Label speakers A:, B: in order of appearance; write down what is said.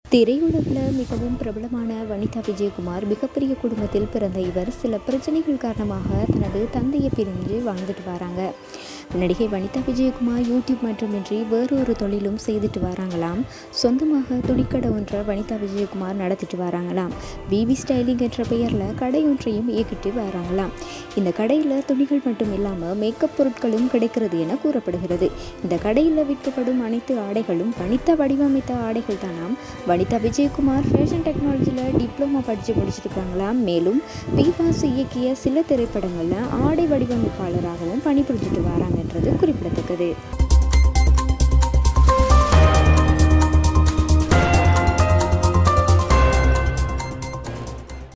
A: திரையுலகில் மிகவும் பிரபலமான வனிதா விஜயகுமார் மிகப்பெரிய குடும்பத்தில் பிறந்த இவர் சில பிரச்சனைகள் காரணமாக தனது தந்தையை பிரிஞ்சு வாழ்ந்துட்டு வராங்க நடிகை வனிதா விஜயகுமார் யூடியூப் மட்டுமின்றி வேறொரு தொழிலும் செய்துட்டு வராங்களாம் சொந்தமாக துணிக்கடை ஒன்றை வனிதா விஜயகுமார் நடத்திட்டு வராங்களாம் பிபி ஸ்டைலிங் என்ற பெயரில் கடை ஒன்றையும் இயக்கிட்டு வராங்களாம் இந்த கடையில் துணிகள் மட்டும் இல்லாமல் மேக்கப் பொருட்களும் கிடைக்கிறது என கூறப்படுகிறது இந்த கடையில் விற்கப்படும் அனைத்து ஆடைகளும் வனிதா வடிவமைத்த ஆடைகள் தானாம் வனிதா விஜயகுமார் ஃபேஷன் டெக்னாலஜியில் டிப்ளமோ படித்து முடிச்சிருக்காங்களாம் மேலும் பிபாஸ் இயக்கிய சில திரைப்படங்களில் ஆடை வடிவமைப்பாளராகவும் பணிபுரிஞ்சிட்டு வராங்கன்றது குறிப்பிடத்தக்கது